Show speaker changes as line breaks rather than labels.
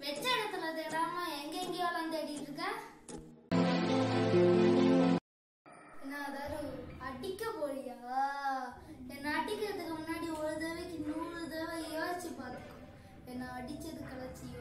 வெச்ச இடத்துல தேடாம எங்க எங்கேயோலாம் தேடிட்டு இருக்க என்ன அதாவது அடிக்க போறியா என்ன அடிக்கிறதுக்கு முன்னாடி ஒரு தடவைக்கு நூறு தடவை யோசிச்சு பார்த்துக்கோ என்ன அடிச்சது கழிச்சு